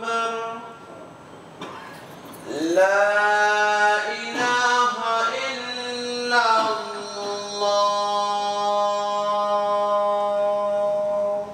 أكبر لا إله إلا الله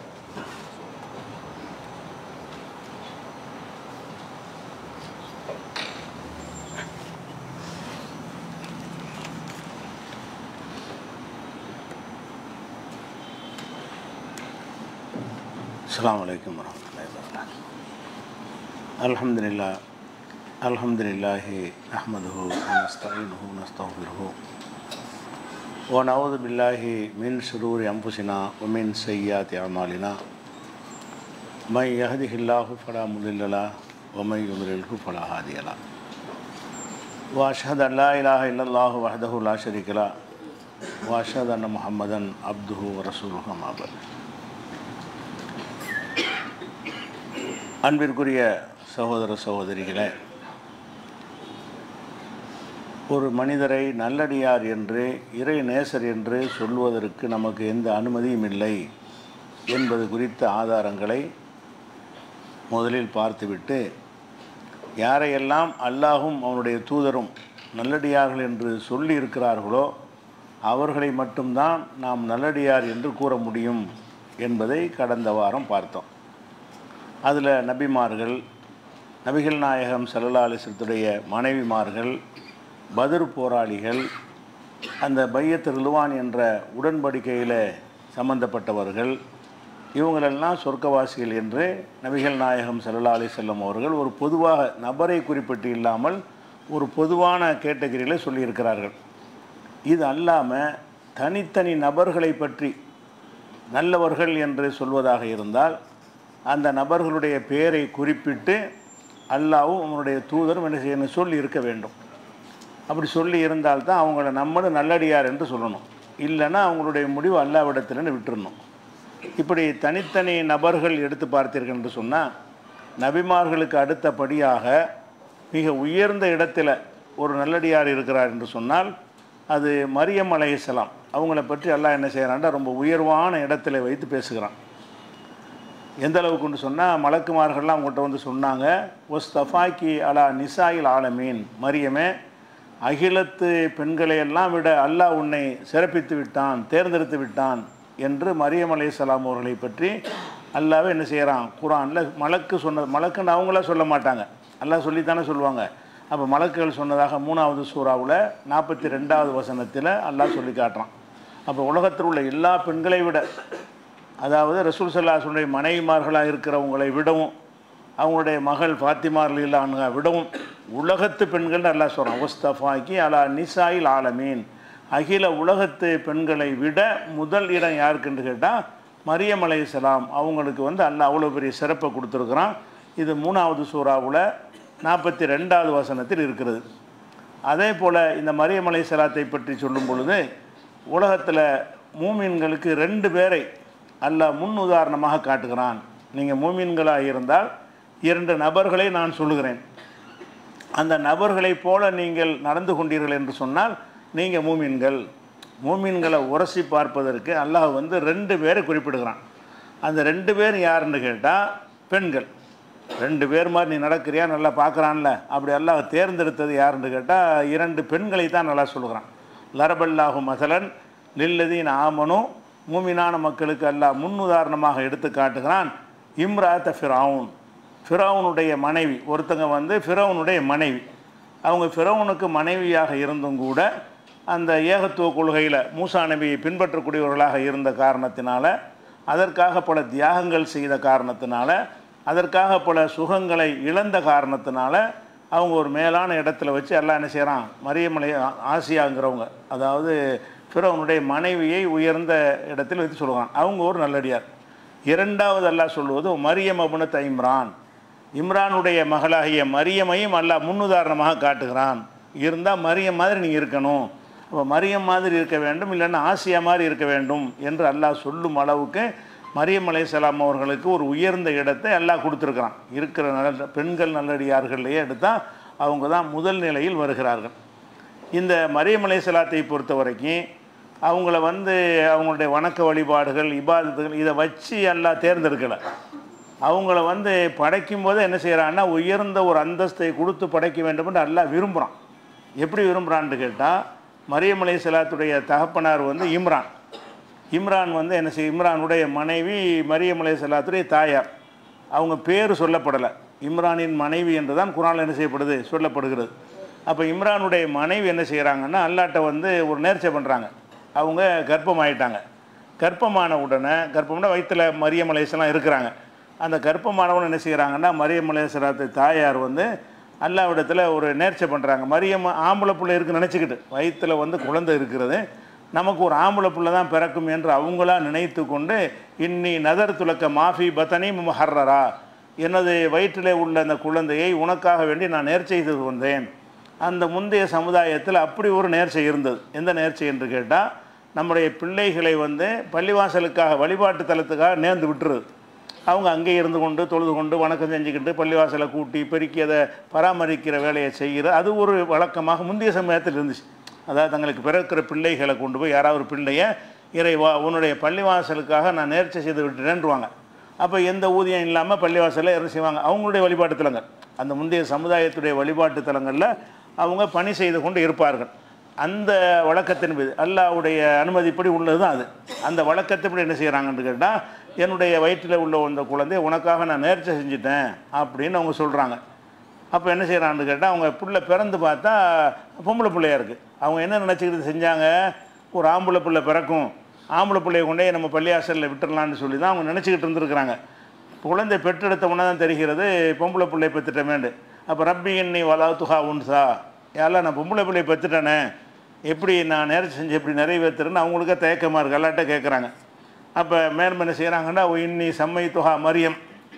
السلام عليكم ورحمة الله وبركاته الحمد لله الحمد لله نحمده ونستعينه ونستغفره ونعوذ بالله من شرور أنفسنا ومن سيئات أعمالنا من يهده الله فلا مضل له ومن يضلله فلا هادي له وأشهد أن لا إله إلا الله وحده لا شريك له وأشهد أن محمدا عبده ورسوله أما بعد அன்பிற்குரிய சகோதர சகோதரிகளே ஒரு மனிதரை நல்லடியார் என்று இறை நேசர் என்று சொல்வதற்கு நமக்கு எந்த அனுமதியும் இல்லை என்பது குறித்த ஆதாரங்களை முதலில் பார்த்துவிட்டு யாரையெல்லாம் அல்லாஹும் அவனுடைய தூதரும் நல்லடியார்கள் என்று சொல்லி இருக்கிறார்களோ அவர்களை மட்டும்தான் நாம் நல்லடியார் என்று கூற முடியும் என்பதை கடந்த வாரம் பார்த்தோம் அதில் நபிமார்கள் நபிகள் நாயகம் சல்லல்லா அலிஸ்லத்துடைய மனைவிமார்கள் பதிர் போராளிகள் அந்த பையத்து ரிலுவான் என்ற உடன்படிக்கையில் சம்பந்தப்பட்டவர்கள் இவங்களெல்லாம் சொர்க்கவாசிகள் என்று நபிகள் நாயகம் சல்லல்லா அலி செல்லம் அவர்கள் ஒரு பொதுவாக நபரை குறிப்பிட்டு இல்லாமல் ஒரு பொதுவான கேட்டகரியில் சொல்லியிருக்கிறார்கள் இது அல்லாமல் தனித்தனி நபர்களை பற்றி நல்லவர்கள் என்று சொல்வதாக இருந்தால் அந்த நபர்களுடைய பெயரை குறிப்பிட்டு அல்லாவும் அவனுடைய தூதரும் என்ன செய்யணும் சொல்லி இருக்க வேண்டும் அப்படி சொல்லி இருந்தால்தான் அவங்கள நம்மளும் நல்லடியார் என்று சொல்லணும் இல்லைன்னா அவங்களுடைய முடிவு அல்லாவிடத்தில்னு விட்டுறணும் இப்படி தனித்தனி நபர்கள் எடுத்து பார்த்தீர்கள் என்று சொன்னால் நபிமார்களுக்கு அடுத்தபடியாக மிக உயர்ந்த இடத்துல ஒரு நல்லடியார் இருக்கிறார் என்று சொன்னால் அது மரியம் அலைஹிஸ்ஸலாம் அவங்கள பற்றி அல்லாஹ் என்ன செய்கிறான்டா ரொம்ப உயர்வான இடத்துல வைத்து பேசுகிறான் எந்த அளவுக்குன்னு சொன்னால் மலக்குமார்கள்லாம் அவங்கள்ட்ட வந்து சொன்னாங்க ஒஸ் தஃபாக்கி அலா நிசாயில் ஆலமீன் மரியமே அகிலத்து பெண்களை எல்லாம் விட அல்லாஹ் உன்னை சிறப்பித்து விட்டான் தேர்ந்தெடுத்து விட்டான் என்று மரியம் அலைஹிஸ்ஸலாம் அவர்களை பற்றி அல்லாவே என்ன செய்கிறான் குரானில் மலக்கு சொன்ன மலக்குன்னு அவங்களா சொல்ல மாட்டாங்க அல்லாஹ் சொல்லித்தானே சொல்லுவாங்க அப்போ மலக்குகள் சொன்னதாக மூணாவது சூறாவில் நாற்பத்தி ரெண்டாவது வசனத்தில் அல்லாஹ் சொல்லி காட்டுறான் அப்போ உலகத்தில் உள்ள எல்லா பெண்களை விட அதாவது ரசூல் சல்லாஹுடைய மனைவிமார்களாக இருக்கிறவங்களை விடவும் அவங்களுடைய மகள் ஃபாத்திமார்கள் இல்லாங்க விடவும் உலகத்து பெண்கள் நல்லா சொல்கிறான் ஒஸ்தஃபாக்கி அலா நிசாயில் ஆலமீன் அகில உலகத்து பெண்களை விட முதல் இடம் யாருக்குன்னு கேட்டால் மரியம் அலைஹிஸ்ஸலாம் அவங்களுக்கு வந்து அல்லாஹ் அவ்வளோ பெரிய சிறப்பை கொடுத்துருக்குறான் இது மூணாவது சூறாவில் நாற்பத்தி ரெண்டாவது வசனத்தில் இருக்கிறது அதே போல் இந்த மரியம் அலைஹிஸ்ஸலாத்தை பற்றி சொல்லும் பொழுது உலகத்தில் மூமின்களுக்கு ரெண்டு பேரை அல்லாஹ் முன் உதாரணமாக காட்டுகிறான் நீங்கள் மூமின்களாக இருந்தால் இரண்டு நபர்களை நான் சொல்லுகிறேன் அந்த நபர்களைப் போல நீங்கள் நடந்து கொண்டீர்கள் என்று சொன்னால் நீங்கள் மூமின்கள் மூமின்களை உரசி பார்ப்பதற்கு அல்லாஹ் வந்து ரெண்டு பேரை குறிப்பிடுகிறான் அந்த ரெண்டு பேர் யாருன்னு கேட்டால் பெண்கள் ரெண்டு பேர் மாதிரி நீ நடக்கிறியா நல்லா பார்க்குறான்ல அப்படி அல்லாஹ் தேர்ந்தெடுத்தது யாருன்னு கேட்டால் இரண்டு பெண்களை தான் நல்லா சொல்லுகிறான் லரபல்லாஹு மசலன் லில்லதீன் ஆமனும் மூமினான மக்களுக்கு அல்லாஹ் முன்னுதாரணமாக எடுத்து காட்டுகிறான் இம்ராத்த ஃபிரவுன் ஃபிரவுனுடைய மனைவி ஒருத்தங்க வந்து ஃபிரவுனுடைய மனைவி அவங்க ஃபிரவுனுக்கு மனைவியாக இருந்தும் கூட அந்த ஏகத்துவ கொள்கையில் மூசா நபியை பின்பற்றக்கூடியவர்களாக இருந்த காரணத்தினால அதற்காக பல தியாகங்கள் செய்த காரணத்தினால அதற்காக பல சுகங்களை இழந்த காரணத்தினால அவங்க ஒரு மேலான இடத்துல வச்சு எல்லாம் என்ன செய்கிறான் மரியமலை ஆசியாங்கிறவங்க அதாவது ஃபிரௌனுடைய மனைவியை உயர்ந்த இடத்தில் வைத்து சொல்லுவான் அவங்க ஒரு நல்லடியார் இரண்டாவது அல்லாஹ் சொல்லுவது மரியம் அபுனத் இம்ரான் இம்ரானுடைய மகளாகிய மரியமையும் அல்லாஹ் முன்னுதாரணமாக காட்டுகிறான் இருந்தால் மரியம் மாதிரி நீ இருக்கணும் அப்போ மரியம் மாதிரி இருக்க வேண்டும் இல்லைன்னா ஆசியா மாதிரி இருக்க வேண்டும் என்று அல்லாஹ் சொல்லும் அளவுக்கு மரியம் அலைசலாம் அவர்களுக்கு ஒரு உயர்ந்த இடத்தை அல்லாஹ் கொடுத்துருக்குறான் இருக்கிற நல்ல பெண்கள் நல்லடியார்களையே எடுத்தால் அவங்க தான் முதல் நிலையில் வருகிறார்கள் இந்த மரியம் அலைசலாத்தை பொறுத்த வரைக்கும் அவங்கள வந்து அவங்களுடைய வணக்க வழிபாடுகள் இபாதத்துகள் இதை வச்சு எல்லாம் தேர்ந்தெடுக்கலை அவங்கள வந்து படைக்கும் போது என்ன செய்கிறான்னா உயர்ந்த ஒரு அந்தஸ்தை கொடுத்து படைக்க வேண்டும் என்று அல்லாஹ் விரும்புகிறான் எப்படி விரும்புகிறான்னு கேட்டால் மரியம் அலை சலாத்துடைய தகப்பனார் வந்து இம்ரான் இம்ரான் வந்து என்ன செய்ய இம்ரானுடைய மனைவி மரியம் அலை சலாத்துடைய தாயார் அவங்க பேர் சொல்லப்படலை இம்ரானின் மனைவி என்று தான் குரானில் என்ன செய்யப்படுது சொல்லப்படுகிறது அப்போ இம்ரானுடைய மனைவி என்ன செய்கிறாங்கன்னா அல்லாட்ட வந்து ஒரு நேர்ச்சை பண்ணுறாங்க அவங்க கர்ப்பமாயிட்டாங்க கர்ப்பமான உடனே கர்ப்பம்னா வயிற்றில் மரியம் அலைசலாம் இருக்கிறாங்க அந்த கர்ப்பமானவன் என்ன செய்கிறாங்கன்னா மரியம் அலைசலாத்து தாயார் வந்து அல்லாவிடத்தில் ஒரு நேர்ச்சை பண்ணுறாங்க மரியம் ஆம்பளை பிள்ளை இருக்குன்னு நினச்சிக்கிட்டு வயிற்றில் வந்து குழந்தை இருக்கிறது நமக்கு ஒரு ஆம்பளை பிள்ளை தான் பிறக்கும் என்று அவங்களா நினைத்து கொண்டு இன்னி நதர் துலக்க மாஃபி பத்தனி முஹர்ரரா எனது வயிற்றிலே உள்ள அந்த குழந்தையை உனக்காக வேண்டி நான் நேர்ச்சை செய்து வந்தேன் அந்த முந்தைய சமுதாயத்தில் அப்படி ஒரு நேர்ச்சை இருந்தது எந்த நேர்ச்சை என்று கேட்டால் நம்முடைய பிள்ளைகளை வந்து பள்ளிவாசலுக்காக வழிபாட்டு தலத்துக்காக நேர்ந்து விட்டுருது அவங்க அங்கே இருந்து கொண்டு தொழுது கொண்டு வணக்கம் செஞ்சுக்கிட்டு பள்ளிவாசலை கூட்டி பெருக்கி அதை பராமரிக்கிற வேலையை செய்கிற அது ஒரு வழக்கமாக முந்தைய சமயத்தில் இருந்துச்சு அதாவது தங்களுக்கு பிறக்கிற பிள்ளைகளை கொண்டு போய் யாராவது ஒரு பிள்ளைய இறைவா உன்னுடைய பள்ளிவாசலுக்காக நான் நேர்ச்சை செய்து விட்டுறேன்ருவாங்க அப்போ எந்த ஊதியம் இல்லாமல் பள்ளிவாசலில் என்ன செய்வாங்க அவங்களுடைய வழிபாட்டு தலங்கள் அந்த முந்தைய சமுதாயத்துடைய வழிபாட்டு தலங்களில் அவங்க பணி செய்து கொண்டு இருப்பார்கள் அந்த வழக்கத்தின் மீது அல்லாவுடைய அனுமதிப்படி உள்ளது தான் அது அந்த வழக்கத்தைப்படி என்ன செய்கிறாங்கன்னு கேட்டால் என்னுடைய வயிற்றில் உள்ள அந்த குழந்தை உனக்காக நான் நேர்ச்சை செஞ்சுட்டேன் அப்படின்னு அவங்க சொல்கிறாங்க அப்போ என்ன செய்கிறான்னு கேட்டால் அவங்க புள்ள பிறந்து பார்த்தா பொம்பளை பிள்ளையா இருக்குது அவங்க என்ன நினச்சிக்கிட்டு செஞ்சாங்க ஒரு ஆம்பளை பிள்ளை பிறக்கும் ஆம்பளை பிள்ளைய கொண்டே நம்ம பள்ளியாசலில் விட்டுறலான்னு சொல்லி தான் அவங்க நினச்சிக்கிட்டு இருந்திருக்கிறாங்க குழந்தை பெற்றெடுத்த உடனே தான் தெரிகிறது பொம்பளை பிள்ளை பெற்றுட்டமேண்டு அப்போ ரப்பி எண்ணி வலா துஹா உன்சா யாரெல்லாம் நான் பொம்பளை பிள்ளைய பெற்றுட்டேனே எப்படி நான் நேரம் செஞ்சு எப்படி நிறைவேற்றுறேன்னு அவங்களுக்கே தயக்கமாக இருக்குது எல்லாட்ட கேட்குறாங்க அப்போ மேலும் என்ன செய்கிறாங்கன்னா இன்னி சம்மை துஹா மரியம்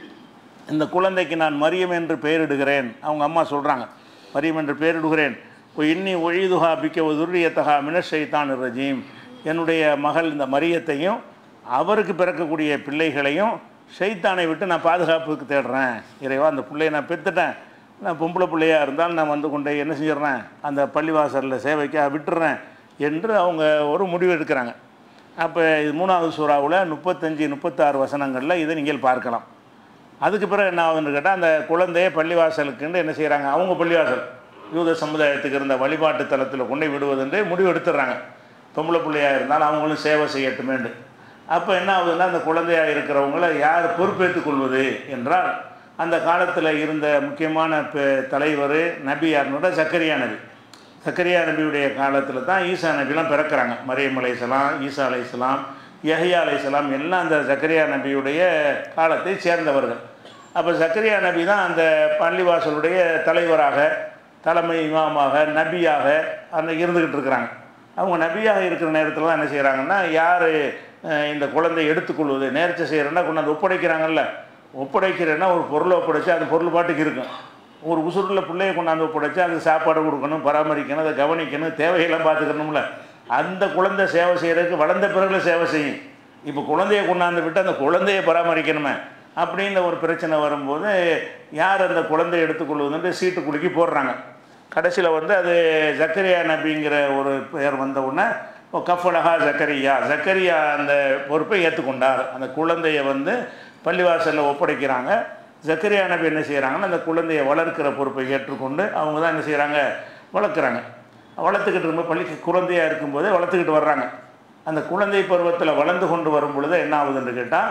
இந்த குழந்தைக்கு நான் மரியம் என்று பெயரிடுகிறேன் அவங்க அம்மா சொல்கிறாங்க மரியம் என்று பெயரிடுகிறேன் இப்போ இன்னி ஒழிதுஹா பிக்க துர்ரியத்தகா மினஷைத்தான் ரஜீம் என்னுடைய மகள் இந்த மரியத்தையும் அவருக்கு பிறக்கக்கூடிய பிள்ளைகளையும் ஷைத்தானை விட்டு நான் பாதுகாப்புக்கு தேடுறேன் இறைவா அந்த பிள்ளையை நான் பெற்றுட்டேன் நான் பொம்பளை பிள்ளையா இருந்தாலும் நான் வந்து கொண்டு என்ன செஞ்சிடுறேன் அந்த பள்ளிவாசலில் சேவைக்காக விட்டுறேன் என்று அவங்க ஒரு முடிவு எடுக்கிறாங்க அப்போ இது மூணாவது சூறாவில் முப்பத்தஞ்சு முப்பத்தாறு வசனங்களில் இதை நீங்கள் பார்க்கலாம் அதுக்கு பிறகு என்ன ஆகுதுன்னு கேட்டால் அந்த குழந்தைய பள்ளிவாசலுக்குன்னு என்ன செய்கிறாங்க அவங்க பள்ளிவாசல் யூத சமுதாயத்துக்கு இருந்த வழிபாட்டு தலத்தில் கொண்டு போய் விடுவதுன்று முடிவு எடுத்துடுறாங்க பொம்பளை பிள்ளையாக இருந்தாலும் அவங்களும் சேவை செய்யட்டுமேண்டு அப்போ என்ன ஆகுதுன்னா அந்த குழந்தையாக இருக்கிறவங்கள யார் பொறுப்பேற்றுக் கொள்வது என்றால் அந்த காலத்தில் இருந்த முக்கியமான பெ- தலைவர் நபி யாருன்னு சக்கரியா நபி சக்கரியா நபியுடைய காலத்தில் தான் ஈசா நபிலாம் பிறக்கிறாங்க மரியம் அலைசலாம் ஈசா அலைசலாம் யஹ்யா அலைசலாம் எல்லாம் அந்த சக்கரியா நபியுடைய காலத்தை சேர்ந்தவர்கள் அப்போ சக்கரியா நபி தான் அந்த பள்ளிவாசலுடைய தலைவராக தலைமை இமாமாக நபியாக அந்த இருந்துக்கிட்டு இருக்கிறாங்க அவங்க நபியாக இருக்கிற நேரத்தில் தான் என்ன செய்கிறாங்கன்னா யார் இந்த குழந்தையை எடுத்துக்கொள்வது நேர்ச்சை செய்கிறேன்னா கொண்டாந்து ஒப்படைக்கிறாங்கல்ல ஒப்படைக்கிறேன்னா ஒரு பொருளை ஒப்படைச்சு அந்த பொருள் பாட்டுக்கு இருக்கும் ஒரு உசுரில் பிள்ளைய கொண்டாந்து ஒப்படைச்சு அதுக்கு சாப்பாடு கொடுக்கணும் பராமரிக்கணும் அதை கவனிக்கணும் தேவையெல்லாம் பார்த்துக்கணும்ல அந்த குழந்தை சேவை செய்கிறதுக்கு வளர்ந்த பிறகு சேவை செய்யும் இப்போ குழந்தைய கொண்டாந்து விட்டு அந்த குழந்தையை பராமரிக்கணுமே அப்படின்ற ஒரு பிரச்சனை வரும்போது யார் அந்த குழந்தையை எடுத்துக்கொள்வதுன்ட்டு சீட்டு குலுக்கி போடுறாங்க கடைசியில் வந்து அது ஜக்கரியா நபிங்கிற ஒரு பெயர் வந்த உடனே ஓ கஃபலஹா ஜக்கரியா ஜக்கரியா அந்த பொறுப்பை ஏற்றுக்கொண்டார் அந்த குழந்தையை வந்து பள்ளிவாசலில் ஒப்படைக்கிறாங்க ஜக்கரியா நபி என்ன செய்கிறாங்கன்னா அந்த குழந்தையை வளர்க்கிற பொறுப்பை ஏற்றுக்கொண்டு அவங்க தான் என்ன செய்கிறாங்க வளர்க்குறாங்க வளர்த்துக்கிட்டு இருக்கும்போது பள்ளி குழந்தையாக இருக்கும்போதே வளர்த்துக்கிட்டு வர்றாங்க அந்த குழந்தை பருவத்தில் வளர்ந்து கொண்டு வரும் பொழுது என்ன ஆகுதுன்னு கேட்டால்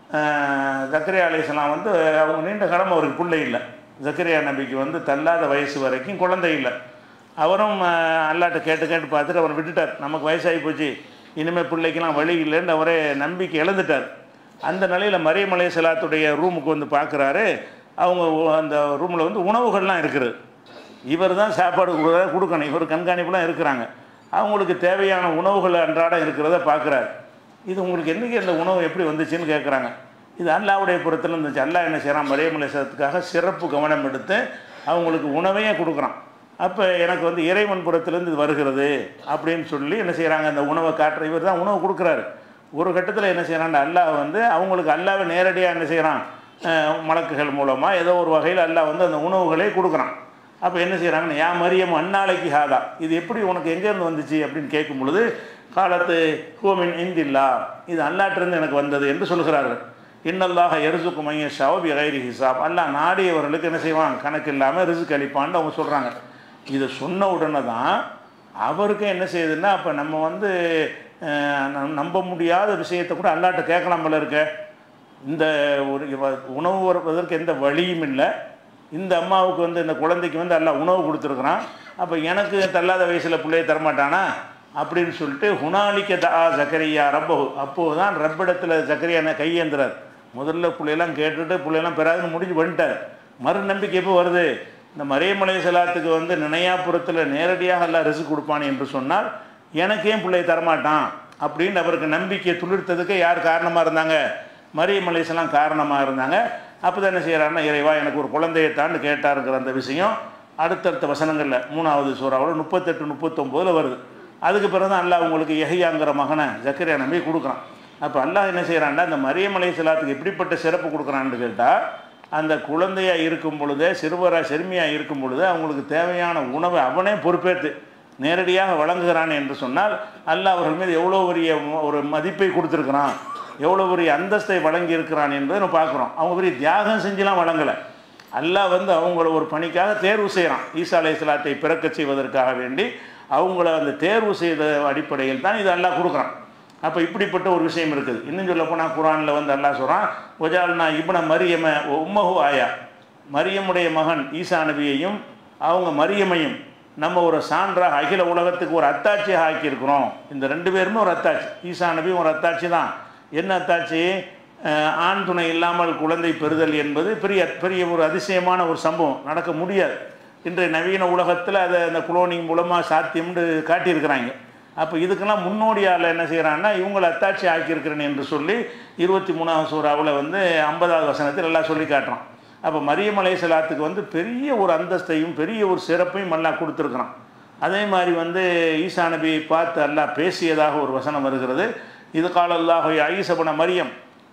ஜக்கரியா அலிஸ்லாம் வந்து அவங்க நீண்ட காலம் அவருக்கு பிள்ளை இல்லை ஜக்கரியா நபிக்கு வந்து தள்ளாத வயசு வரைக்கும் குழந்தை இல்லை அவரும் அஹ், அல்லாட்ட கேட்டு கேட்டு பார்த்துட்டு அவர் விட்டுட்டார் நமக்கு வயசாகி போச்சு இனிமேல் பிள்ளைக்கெல்லாம் வழி இல்லைன்னு அவரே நம்பிக்கை இழந்துட்டார் அந்த நிலையில் மரியமலை செலாத்துடைய ரூமுக்கு வந்து பார்க்குறாரு அவங்க உ- அந்த ரூமில் வந்து உணவுகள்லாம் இருக்குது இவர் தான் சாப்பாடு கொடுக்க- கொடுக்கணும் இவர் கண்காணிப்புலாம் இருக்கிறாங்க அவங்களுக்கு தேவையான உணவுகள் அன்றாடம் இருக்கிறத பார்க்குறாரு இது உங்களுக்கு என்றைக்கு இந்த உணவு எப்படி வந்துச்சுன்னு கேட்குறாங்க இது அல்லாவுடைய புறத்தில் இருந்துச்சு அல்லாஹ் என்ன செய்கிறான் மரியமலை சத்துக்காக சிறப்பு கவனம் எடுத்து அவங்களுக்கு உணவையே கொடுக்குறான் அப்போ எனக்கு வந்து இறைவன் புறத்திலேருந்து இது வருகிறது அப்படின்னு சொல்லி என்ன செய்கிறாங்க அந்த உணவை காட்டுற இவர் தான் உணவு கொடுக்குறாரு ஒரு கட்டத்தில் என்ன செய்கிறான் அல்லாஹ் வந்து அவங்களுக்கு அல்லாவை நேரடியாக என்ன செய்கிறான் அஹ் மலக்குகள் மூலமாக ஏதோ ஒரு வகையில் அல்லாஹ் வந்து அந்த உணவுகளை கொடுக்குறான் அப்போ என்ன செய்கிறாங்கன்னு யா மரியம் அன்னாளைக்கு ஹாதா இது எப்படி உனக்கு எங்கேருந்து வந்துச்சு அப்படின்னு கேட்கும் பொழுது காலத்து ஹூமின் இந்தில்லா இது அல்லாட்டிருந்து எனக்கு வந்தது என்று சொல்கிறார்கள் இன்னல்லாக எரிசுக்கு மைய ஷவபி கைரி ஹிசாப் அல்லாஹ் நாடியவர்களுக்கு என்ன செய்வான் கணக்கு இல்லாமல் ரிசுக்கு அளிப்பான்னு அவங்க சொல்கிறாங்க இதை சொன்ன உடனே தான் அவருக்கு என்ன செய்யுதுன்னா அப்போ நம்ம வந்து அஹ், நம்- நம்ப முடியாத விஷயத்தை கூட அல்லாட்ட கேட்கலாம் போல இருக்க இந்த ஒரு இவ- உணவு வருவதற்கு எந்த வழியும் இல்லை இந்த அம்மாவுக்கு வந்து இந்த குழந்தைக்கு வந்து எல்லாம் உணவு கொடுத்துருக்குறான் அப்போ எனக்கு தள்ளாத வயசில் பிள்ளைய தரமாட்டானா அப்படின்னு சொல்லிட்டு ஹுனாலிக்க தா ஜக்கரியா ரப்பஹு அப்போது தான் ரப்பிடத்தில் ஜக்கரியா கையேந்துறார் முதல்ல பிள்ளையெல்லாம் கேட்டுட்டு பிள்ளையெல்லாம் பெறாதுன்னு முடிஞ்சு வந்துட்டார் மறு நம்பிக்கை எப்போ வருது இந்த மரியமலை செலாத்துக்கு வந்து நினையாபுரத்தில் நேரடியாக எல்லாம் ரிசு கொடுப்பான் என்று சொன்னால் எனக்கு ஏன் பிள்ளையை தரமாட்டான் அப்படின்னு அவருக்கு நம்பிக்கையை துளிர்த்ததுக்கு யார் காரணமாக இருந்தாங்க மரியம் அலைஹிஸ்ஸலாம் காரணமாக இருந்தாங்க அப்போ தான் என்ன செய்கிறாருன்னா இறைவா எனக்கு ஒரு குழந்தையை தாண்டு கேட்டாருங்கிற அந்த விஷயம் அடுத்தடுத்த வசனங்களில் மூணாவது சூறாவில் முப்பத்தெட்டு முப்பத்தொம்போதில் வருது அதுக்கு பிறகு தான் அல்லாஹ் உங்களுக்கு எஹியாங்கிற மகனை ஜக்கரியா நம்பி கொடுக்குறான் அப்போ அல்லாஹ் என்ன செய்கிறான்டா இந்த மரியம் அலைஹிஸ்ஸலாத்துக்கு எப்படிப்பட்ட சிறப்பு கொடுக்குறான்னு கேட்டால் அந்த குழந்தையா இருக்கும் பொழுதே சிறுவரா சிறுமியாக இருக்கும் பொழுது அவங்களுக்கு தேவையான உணவை அவனே பொறுப்பேற்று நேரடியாக வழங்குகிறான் என்று சொன்னால் அல்லாஹ் அவர்கள் மீது எவ்வளோ பெரிய ஒரு மதிப்பை கொடுத்துருக்கிறான் எவ்வளோ பெரிய அந்தஸ்தை வழங்கி இருக்கிறான் என்பதை நம்ம பார்க்குறோம் அவங்க பெரிய தியாகம் செஞ்சுலாம் வழங்கலை அல்லாஹ் வந்து அவங்கள ஒரு பணிக்காக தேர்வு செய்கிறான் ஈசா அலை இஸ்லாத்தை பிறக்கச் செய்வதற்காக வேண்டி அவங்கள அந்த தேர்வு செய்த அடிப்படையில் தான் இது அல்லாஹ் கொடுக்குறான் அப்போ இப்படிப்பட்ட ஒரு விஷயம் இருக்குது இன்னும் சொல்ல போனால் குரானில் வந்து அல்லாஹ் சொல்கிறான் ஒஜால்னா இப்ன மரியம உம்மஹு ஆயா மரியமுடைய மகன் ஈசா நபியையும் அவங்க மரியமையும் நம்ம ஒரு சான்றாக அகில உலகத்துக்கு ஒரு அத்தாட்சியாக ஆக்கியிருக்கிறோம் இந்த ரெண்டு பேருமே ஒரு அத்தாட்சி ஈசா நபியும் ஒரு அத்தாட்சி தான் என்ன அத்தாட்சி அஹ், ஆண் துணை இல்லாமல் குழந்தை பெறுதல் என்பது பெரிய பெரிய ஒரு அதிசயமான ஒரு சம்பவம் நடக்க முடியாது இன்றைய நவீன உலகத்தில் அதை அந்த குளோனிங் மூலமாக சாத்தியம்னு காட்டியிருக்கிறாங்க அப்போ இதுக்கெல்லாம் முன்னோடியால் என்ன செய்கிறான்னா இவங்களை அத்தாட்சி ஆக்கியிருக்கிறேன் என்று சொல்லி இருபத்தி மூணாவது சூறாவில் வந்து ஐம்பதாவது வசனத்தில் எல்லாம் சொல்லி காட்டுறான் அப்போ மரியம் அலைஹிஸ்ஸலாத்துக்கு வந்து பெரிய ஒரு அந்தஸ்தையும் பெரிய ஒரு சிறப்பையும் அல்லாஹ் கொடுத்துருக்குறான் அதே மாதிரி வந்து ஈசா நபியை பார்த்து அல்லாஹ் பேசியதாக ஒரு வசனம் வருகிறது இது கால அல்லாஹ் ஐசபன மரியம்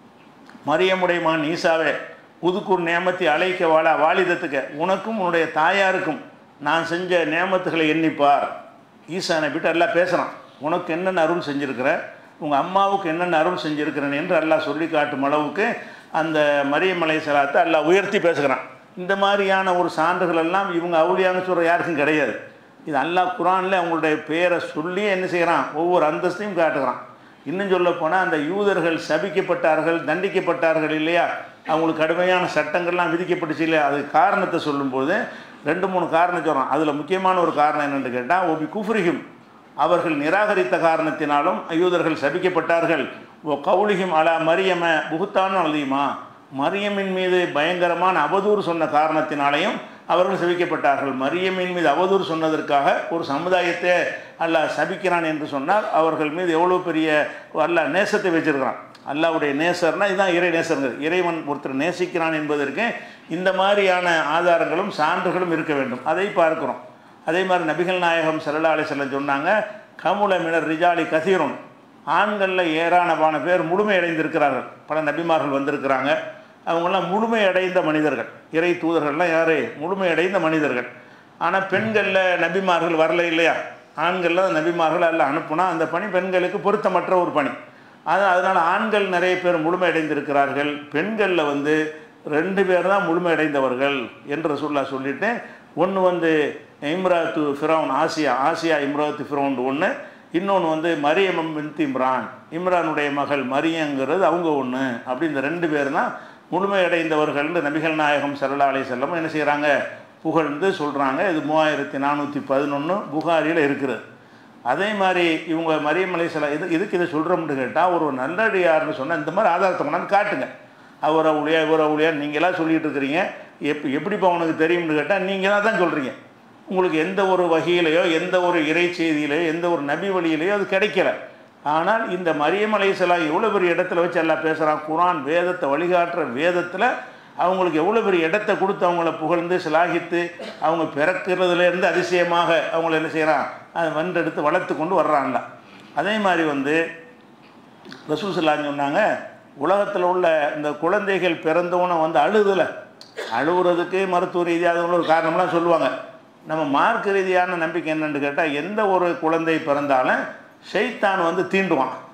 மரியமுடைய மகன் ஈசாவே உதுக்கூர் நேமத்தை அழைக்க வாழா வாலிதத்துக்கு உனக்கும் உன்னுடைய தாயாருக்கும் நான் செஞ்ச நேமத்துகளை எண்ணிப்பார் ஈசா நபிட்டு எல்லாம் பேசுகிறான் உனக்கு என்னென்ன அருள் செஞ்சுருக்கிற உங்கள் அம்மாவுக்கு என்னென்ன அருள் செஞ்சுருக்கிறேன் என்று அல்லாஹ் சொல்லி காட்டும் அளவுக்கு அந்த மரியம் அலைஹிஸ்ஸலாத்தை அல்லாஹ் உயர்த்தி பேசுகிறான் இந்த மாதிரியான ஒரு சான்றுகள் எல்லாம் இவங்க அவுளியான்னு சொல்கிற யாருக்கும் கிடையாது இது அல்லாஹ் குரானில் அவங்களுடைய பேரை சொல்லி என்ன செய்கிறான் ஒவ்வொரு அந்தஸ்தையும் காட்டுகிறான் இன்னும் சொல்ல போனால் அந்த யூதர்கள் சபிக்கப்பட்டார்கள் தண்டிக்கப்பட்டார்கள் இல்லையா அவங்களுக்கு கடுமையான சட்டங்கள்லாம் விதிக்கப்பட்டுச்சு இல்லையா அது காரணத்தை சொல்லும்போது ரெண்டு மூணு காரணம் சொல்கிறான் அதில் முக்கியமான ஒரு காரணம் என்னென்னு கேட்டால் ஒபி குஃப்ரிஹிம் அவர்கள் நிராகரித்த காரணத்தினாலும் யூதர்கள் சபிக்கப்பட்டார்கள் ஓ கவுலிஹிம் அலா மரியம புகுத்தான்னு அழுதியுமா மரியமின் மீது பயங்கரமான அவதூறு சொன்ன காரணத்தினாலையும் அவர்கள் சபிக்கப்பட்டார்கள் மரியமின் மீது அவதூறு சொன்னதற்காக ஒரு சமுதாயத்தை அல்லாஹ் சபிக்கிறான் என்று சொன்னால் அவர்கள் மீது எவ்வளோ பெரிய அல்லாஹ் நேசத்தை வச்சிருக்கிறான் அல்லாஹ்வுடைய நேசர்னா இதுதான் இறை நேசருங்கிறது இறைவன் ஒருத்தர் நேசிக்கிறான் என்பதற்கு இந்த மாதிரியான ஆதாரங்களும் சான்றுகளும் இருக்க வேண்டும் அதை பார்க்கிறோம் அதே மாதிரி நபிகள் நாயகம் சல்லா அலிசல்லம் சொன்னாங்க கமுல மினர் ரிஜாலி கசீரும் ஆண்களில் ஏராளமான பேர் முழுமையடைந்திருக்கிறார்கள் பல நபிமார்கள் வந்திருக்கிறாங்க அவங்கெல்லாம் முழுமையடைந்த மனிதர்கள் இறை தூதர்கள்லாம் யார் முழுமையடைந்த மனிதர்கள் ஆனால் பெண்களில் நபிமார்கள் வரல இல்லையா ஆண்களில் நபிமார்கள் எல்லாம் அனுப்புனா அந்த பணி பெண்களுக்கு பொருத்தமற்ற ஒரு பணி அது அதனால் ஆண்கள் நிறைய பேர் முழுமையடைந்திருக்கிறார்கள் பெண்களில் வந்து ரெண்டு பேர் தான் முழுமையடைந்தவர்கள் என்று சொல்ல சொல்லிட்டு ஒன்று வந்து இம்ராத்து ஃபிரௌன் ஆசியா ஆசியா இம்ராத்து ஃபிரௌன் ஒன்று இன்னொன்று வந்து மரியம் பின்த் இம்ரான் இம்ரானுடைய மகள் மரியங்கிறது அவங்க ஒன்று அப்படி இந்த ரெண்டு பேர் தான் முழுமையடைந்தவர்கள்னு நபிகள் நாயகம் சல்லா அலி செல்லம் என்ன செய்கிறாங்க புகழ்ந்து சொல்கிறாங்க இது மூவாயிரத்தி நானூற்றி பதினொன்று புகாரியில் இருக்கிறது அதே மாதிரி இவங்க மரியம் அலி செல்லம் இது இதுக்கு இதை சொல்கிறோம்னு கேட்டால் ஒரு நல்லடியார்னு சொன்னால் இந்த மாதிரி ஆதாரத்தை கொண்டாந்து காட்டுங்க அவர் அவளியா இவர் அவளியா நீங்களாம் சொல்லிட்டு இருக்கிறீங்க எப் எப்படிப்பா உனக்கு தெரியும்னு கேட்டால் நீங்கள் தான் சொல்கிறீங்க உங்களுக்கு எந்த ஒரு வகையிலையோ எந்த ஒரு இறை செய்தியிலையோ எந்த ஒரு நபி வழியிலையோ அது கிடைக்கல ஆனால் இந்த மரியம் அலைசலாம் எவ்வளோ பெரிய இடத்துல வச்சு எல்லாம் பேசுகிறான் குரான் வேதத்தை வழிகாட்டுற வேதத்தில் அவங்களுக்கு எவ்வளோ பெரிய இடத்த கொடுத்து அவங்கள புகழ்ந்து சிலாகித்து அவங்க பிறக்கிறதுலேருந்து அதிசயமாக அவங்கள என்ன செய்கிறான் அதை வந்தெடுத்து வளர்த்து கொண்டு வர்றான்ல அதே மாதிரி வந்து ரசூசல்லான்னு சொன்னாங்க உலகத்தில் உள்ள இந்த குழந்தைகள் பிறந்தவனை வந்து அழுதுல அழுகுறதுக்கு மருத்துவ ரீதியாக ஒரு காரணம்லாம் சொல்லுவாங்க நம்ம மார்க்க ரீதியான நம்பிக்கை என்னன்னு கேட்டால் எந்த ஒரு குழந்தை பிறந்தாலும் ஷைத்தான் வந்து தீண்டுவான்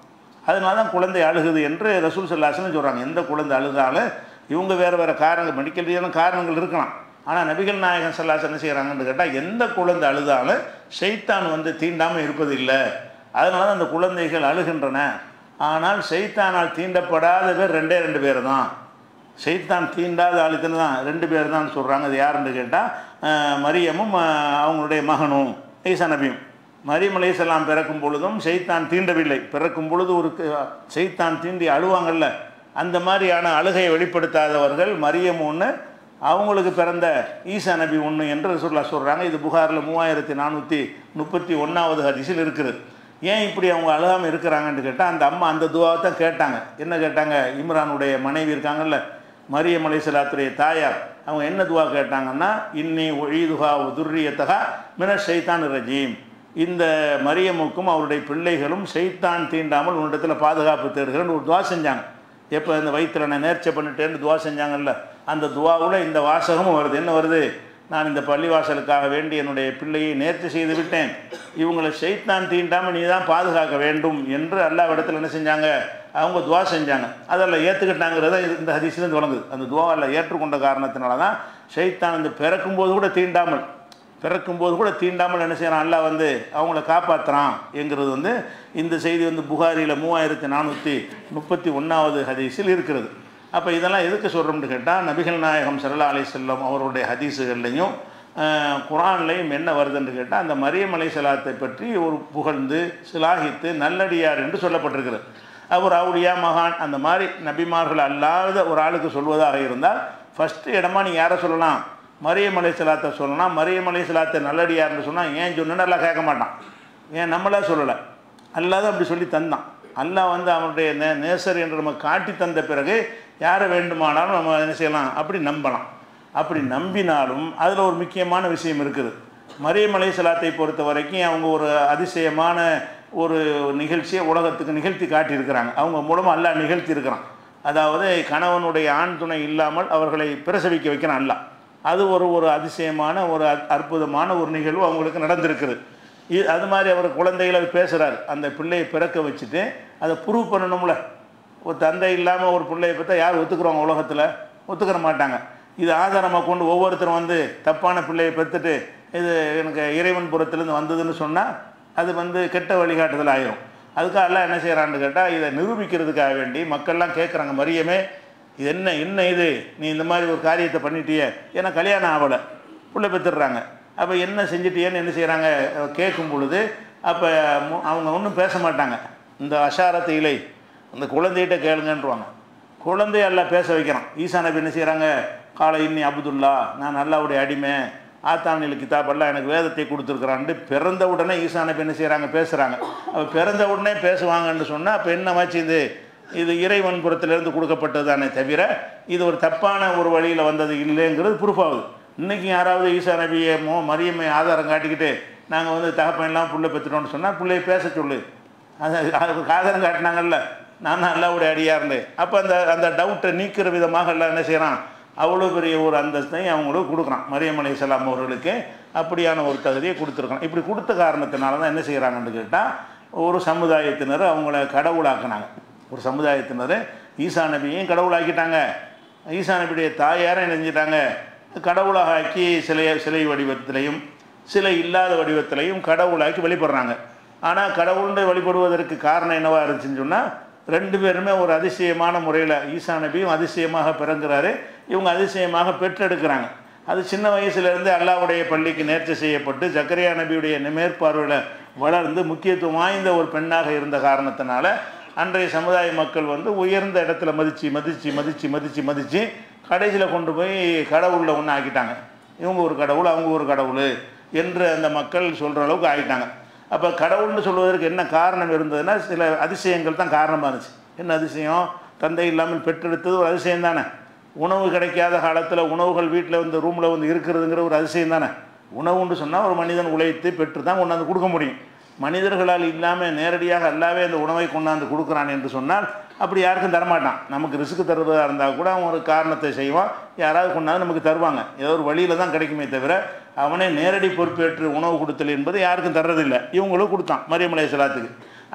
அதனால தான் குழந்தை அழுகுது என்று ரசூல் சல்லாஸ்லம் சொல்கிறாங்க எந்த குழந்தை அழுதாலும் இவங்க வேறு வேறு காரணங்கள் மெடிக்கல் ரீதியான காரணங்கள் இருக்கலாம் ஆனால் நபிகள் நாயகன் சல்லாஸ் என்ன செய்கிறாங்கன்னு கேட்டால் எந்த குழந்தை அழுதாலும் ஷைத்தான் வந்து தீண்டாமல் இருப்பதில்லை அதனால தான் அந்த குழந்தைகள் அழுகின்றன ஆனால் ஷைத்தானால் தீண்டப்படாத பேர் ரெண்டே ரெண்டு பேர் தான் ஷைத்தான் தீண்டாத ஆளுக்குன்னு தான் ரெண்டு பேர் தான் சொல்கிறாங்க அது யாருன்னு கேட்டால் மரியமும் அஹ், அவங்களுடைய மகனும் ஈசா நபியும் மரியம் அலைஹிஸ்ஸலாம் பிறக்கும் பொழுதும் ஷைத்தான் தீண்டவில்லை பிறக்கும் பொழுது ஒரு க- ஷைத்தான் தீண்டி அழுவாங்கல்ல அந்த மாதிரியான அழுகையை வெளிப்படுத்தாதவர்கள் மரியம் ஒன்று அவங்களுக்கு பிறந்த ஈசா நபி ஒன்று என்று ரசூல்லா சொல்கிறாங்க இது புகாரில் மூவாயிரத்தி நானூற்றி முப்பத்தி ஒன்றாவது ஹதீஸில் இருக்குது ஏன் இப்படி அவங்க அழுகாமல் இருக்கிறாங்கன்னு கேட்டால் அந்த அம்மா அந்த துவாவை தான் கேட்டாங்க என்ன கேட்டாங்க இம்ரானுடைய மனைவி இருக்காங்கல்ல மரியம் அலைஹிஸ்ஸலாத்துடைய தாயார் அவங்க என்ன துவா கேட்டாங்கன்னா இன்னி ஒழிதுகா துர்ரியத்தகா மின ஷைத்தான் ரஜீம் இந்த மரியமுக்கும் அவருடைய பிள்ளைகளும் ஷைத்தான் தீண்டாமல் உன்னிடத்தில் பாதுகாப்பு தேடுகிறேன்னு ஒரு துவா செஞ்சாங்க எப்போ இந்த வயிற்றில் நான் நேர்ச்சை பண்ணிட்டேன்னு துவா செஞ்சாங்கல்ல அந்த துவாவில் இந்த வாசகமும் வருது என்ன வருது நான் இந்த பள்ளிவாசலுக்காக வேண்டி என்னுடைய பிள்ளையை நேர்ச்சி செய்து விட்டேன் இவங்களை ஷைத்தான் தீண்டாமல் நீ தான் பாதுகாக்க வேண்டும் என்று அல்லாஹ் இடத்துல என்ன செஞ்சாங்க அவங்க துவா செஞ்சாங்க அதெல்லாம் ஏற்றுக்கிட்டாங்கிறத இந்த ஹதீஸ்லேருந்து தொடங்குது அந்த துவாவில் ஏற்றுக்கொண்ட காரணத்தினால தான் ஷைத்தான் இந்த பிறக்கும்போது கூட தீண்டாமல் பிறக்கும்போது கூட தீண்டாமல் என்ன செய்யறான் அல்லாஹ் வந்து அவங்கள காப்பாற்றுறான் என்கிறது வந்து இந்த செய்தி வந்து புகாரியில் மூவாயிரத்தி நானூற்றி முப்பத்தி ஒன்றாவது ஹதீஸில் இருக்கிறது அப்போ இதெல்லாம் எதுக்கு சொல்கிறோம்னு கேட்டால் நபிகள் நாயகம் சல்லா அலி செல்லம் அவருடைய ஹதீஸுகள்லையும் அஹ், குர்ஆன்லையும் என்ன வருதுன்னு கேட்டால் அந்த மரியம் அலை சலாத்தை பற்றி ஒரு புகழ்ந்து சிலாகித்து நல்லடியார் என்று சொல்லப்பட்டிருக்கிறது அவர் அவுலியா மகான் அந்த மாதிரி நபிமார்கள் அல்லாத ஒரு ஆளுக்கு சொல்வதாக இருந்தால் ஃபஸ்ட்டு இடமா நீ யாரை சொல்லலாம் மரியம் அலை சலாத்தை சொல்லலாம் மரியம் அலை சலாத்தை நல்லடியார்னு சொன்னால் ஏன் சொன்னு நல்லா கேட்க மாட்டான் ஏன் நம்மளா சொல்லலை அல்லாத அப்படி சொல்லி தந்தான் அல்லாஹ் வந்து அவனுடைய நே நேசர் என்று நம்ம காட்டி தந்த பிறகு யாரை வேண்டுமானாலும் நம்ம என்ன செய்யலாம் அப்படி நம்பலாம் அப்படி நம்பினாலும் அதில் ஒரு முக்கியமான விஷயம் இருக்குது மரியம் அலைஹிஸ்ஸலாத்தை பொறுத்த வரைக்கும் அவங்க ஒரு அதிசயமான ஒரு நிகழ்ச்சியை உலகத்துக்கு நிகழ்த்தி காட்டியிருக்கிறாங்க அவங்க மூலமாக அல்லாஹ் நிகழ்த்தி இருக்கிறான் அதாவது கணவனுடைய ஆண் துணை இல்லாமல் அவர்களை பிரசவிக்க வைக்கிறான் அல்லாஹ் அது ஒரு ஒரு அதிசயமான ஒரு அற்- அற்புதமான ஒரு நிகழ்வு அவங்களுக்கு நடந்திருக்குது இ- அது மாதிரி அவர் குழந்தைகளை பேசுகிறார் அந்த பிள்ளையை பிறக்க வச்சுட்டு அதை ப்ரூவ் பண்ணணும்ல ஒரு தந்தை இல்லாமல் ஒரு பிள்ளையை பார்த்தா யார் ஒத்துக்குறவங்க உலகத்தில் ஒத்துக்கிற மாட்டாங்க இது ஆதாரமாக கொண்டு ஒவ்வொருத்தரும் வந்து தப்பான பிள்ளையை பெற்றுட்டு இது எனக்கு இறைவன் புறத்துலேருந்து வந்ததுன்னு சொன்னால் அது வந்து கெட்ட வழிகாட்டுதல் ஆயிரும் அதுக்காக எல்லாம் என்ன செய்கிறான்னு கேட்டால் இதை நிரூபிக்கிறதுக்காக வேண்டி மக்கள்லாம் கேட்குறாங்க மரியமே இது என்ன என்ன இது நீ இந்த மாதிரி ஒரு காரியத்தை பண்ணிட்டியே ஏன்னா கல்யாணம் ஆகலை புள்ள பெற்றுடுறாங்க அப்போ என்ன செஞ்சிட்டியேன்னு என்ன செய்கிறாங்க கேட்கும் பொழுது அப்போ அவங்க ஒன்றும் பேச மாட்டாங்க இந்த அஷாரத்து இலை அந்த குழந்தைகிட்ட கேளுங்கன்றுவாங்க குழந்தை எல்லாம் பேச வைக்கிறான் ஈசா நபி என்ன செய்கிறாங்க காலை இன்னி அப்துல்லா நான் அல்லாவுடைய அடிமை ஆத்தானில் கிதாபெல்லாம் எனக்கு வேதத்தை கொடுத்துருக்குறான்ட்டு பிறந்த உடனே ஈசா நபி என்ன செய்கிறாங்க பேசுகிறாங்க அப்போ பிறந்த உடனே பேசுவாங்கன்னு சொன்னால் அப்போ என்னமாச்சு இது இது இறைவன் புறத்திலிருந்து கொடுக்கப்பட்டது தானே தவிர இது ஒரு தப்பான ஒரு வழியில் வந்தது இல்லைங்கிறது ப்ரூஃப் ஆகுது இன்றைக்கி யாராவது ஈசா நபியை மோ மரியம்மை ஆதாரம் காட்டிக்கிட்டு நாங்கள் வந்து தகப்பன் எல்லாம் புள்ள பெற்றுட்டோம்னு சொன்னால் பிள்ளைய பேச சொல்லு அது அதுக்கு ஆதாரம் காட்டினாங்கல்ல நான் அல்லாவுடைய அடியார்னு அப்போ அந்த அந்த டவுட்டை நீக்கிற விதமாக எல்லாம் என்ன செய்கிறான் அவ்வளோ பெரிய ஒரு அந்தஸ்தையும் அவங்களுக்கு கொடுக்குறான் மரியம் அலைஹிஸ்ஸலாம் அவர்களுக்கு அப்படியான ஒரு தகுதியை கொடுத்துருக்கான் இப்படி கொடுத்த காரணத்தினால தான் என்ன செய்கிறாங்கன்னு கேட்டால் ஒரு சமுதாயத்தினர் அவங்கள கடவுளாக்குனாங்க ஒரு சமுதாயத்தினர் ஈசா நபியையும் கடவுளாக்கிட்டாங்க ஈசா நபியுடைய தாயாரை என்ன செஞ்சிட்டாங்க கடவுளாக ஆக்கி சிலை சிலை வடிவத்திலையும் சிலை இல்லாத வடிவத்திலையும் கடவுளாக்கி வழிபடுறாங்க ஆனால் கடவுள்னு வழிபடுவதற்கு காரணம் என்னவா இருந்துச்சுன்னு சொன்னால் ரெண்டு பேருமே ஒரு அதிசயமான முறையில் ஈசா நபியும் அதிசயமாக பிறங்குறாரு இவங்க அதிசயமாக பெற்றெடுக்கிறாங்க அது சின்ன வயசுலேருந்து அல்லாவுடைய பள்ளிக்கு நேர்ச்சி செய்யப்பட்டு ஜக்கரியா நபியுடைய மேற்பார்வையில் வளர்ந்து முக்கியத்துவம் வாய்ந்த ஒரு பெண்ணாக இருந்த காரணத்தினால அன்றைய சமுதாய மக்கள் வந்து உயர்ந்த இடத்துல மதித்து மதித்து மதித்து மதித்து மதித்து கடைசியில் கொண்டு போய் கடவுளில் ஒன்று ஆக்கிட்டாங்க இவங்க ஒரு கடவுள் அவங்க ஒரு கடவுள் என்று அந்த மக்கள் சொல்கிற அளவுக்கு ஆகிட்டாங்க அப்போ கடவுள்னு சொல்வதற்கு என்ன காரணம் இருந்ததுன்னா சில அதிசயங்கள் தான் காரணமாக இருந்துச்சு என்ன அதிசயம் தந்தை இல்லாமல் பெற்றெடுத்தது ஒரு அதிசயம் தானே உணவு கிடைக்காத காலத்தில் உணவுகள் வீட்டில் வந்து ரூமில் வந்து இருக்கிறதுங்கிற ஒரு அதிசயம் தானே உணவுன்னு சொன்னால் ஒரு மனிதன் உழைத்து பெற்று தான் கொண்டாந்து கொடுக்க முடியும் மனிதர்களால் இல்லாமல் நேரடியாக அல்லாவே அந்த உணவை கொண்டாந்து கொடுக்குறான் என்று சொன்னால் அப்படி யாருக்கும் தரமாட்டான் நமக்கு ரிஸ்க் தருவதாக இருந்தால் கூட அவன் ஒரு காரணத்தை செய்வான் யாராவது கொண்டாந்து நமக்கு தருவாங்க ஏதோ ஒரு வழியில் தான் கிடைக்குமே தவிர அவனே நேரடி பொறுப்பேற்று உணவு கொடுத்தல் என்பது யாருக்கும் தர்றதில்லை இவங்களும் கொடுத்தான் மரியமலை சலாத்துக்கு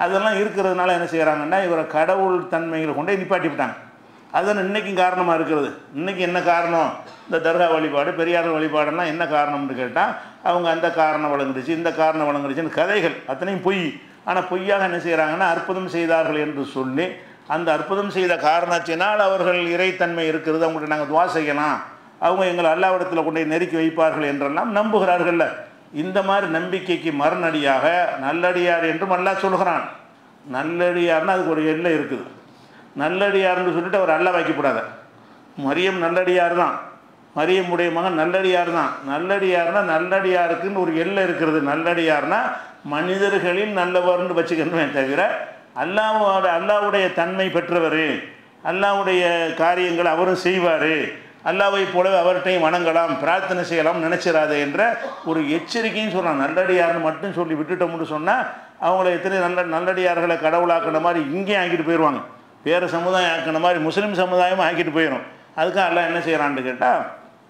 அதெல்லாம் இருக்கிறதுனால என்ன செய்கிறாங்கன்னா இவரை கடவுள் தன்மைகளை கொண்டே நிப்பாட்டி விட்டாங்க அதுதான் இன்றைக்கும் காரணமாக இருக்கிறது இன்றைக்கி என்ன காரணம் இந்த தர்கா வழிபாடு பெரியார் வழிபாடெல்லாம் என்ன காரணம்னு கேட்டால் அவங்க அந்த காரணம் வழங்குடுச்சு இந்த காரணம் வழங்குடுச்சுன்னு கதைகள் அத்தனையும் பொய் ஆனால் பொய்யாக என்ன செய்கிறாங்கன்னா அற்புதம் செய்தார்கள் என்று சொல்லி அந்த அற்புதம் செய்த காரணத்தினால் அவர்கள் இறைத்தன்மை இருக்கிறது அவங்கள்ட்ட நாங்கள் துவா செய்யலாம் அவங்க எங்களை அல்லாவிடத்தில் கொண்டு போய் நெருக்கி வைப்பார்கள் என்றெல்லாம் நம்புகிறார்கள்ல இந்த மாதிரி நம்பிக்கைக்கு மறுநடியாக நல்லடியார் என்றும் அல்லாஹ் சொல்கிறான் நல்லடியார்னா அதுக்கு ஒரு எல்லை இருக்குது நல்லடியார்னு சொல்லிட்டு அவர் அல்ல வைக்கப்படாத மரியம் நல்லடியார் தான் மரியமுடைய மகன் நல்லடியார் தான் நல்லடியார்னா நல்லடியாருக்குன்னு ஒரு எல்லை இருக்கிறது நல்லடியார்னா மனிதர்களில் நல்லவர்னு வச்சுக்கணுமே தவிர அல்லாவோட அல்லாவுடைய தன்மை பெற்றவர் அல்லாவுடைய காரியங்களை அவரும் செய்வார் அல்லாவை போலவே அவர்கிட்டையும் வணங்கலாம் பிரார்த்தனை செய்யலாம் நினைச்சிடாத என்ற ஒரு எச்சரிக்கையும் சொல்கிறான் நல்லடியார்னு மட்டும் சொல்லி விட்டுட்டோம்னு சொன்னால் அவங்கள எத்தனை நல்ல நல்லடியார்களை கடவுளாக்குன மாதிரி இங்கேயும் ஆக்கிட்டு போயிடுவாங்க வேறு சமுதாயம் ஆக்கின மாதிரி முஸ்லீம் சமுதாயமும் ஆக்கிட்டு போயிடும் அதுக்காக எல்லாம் என்ன செய்கிறான்னு கேட்டால்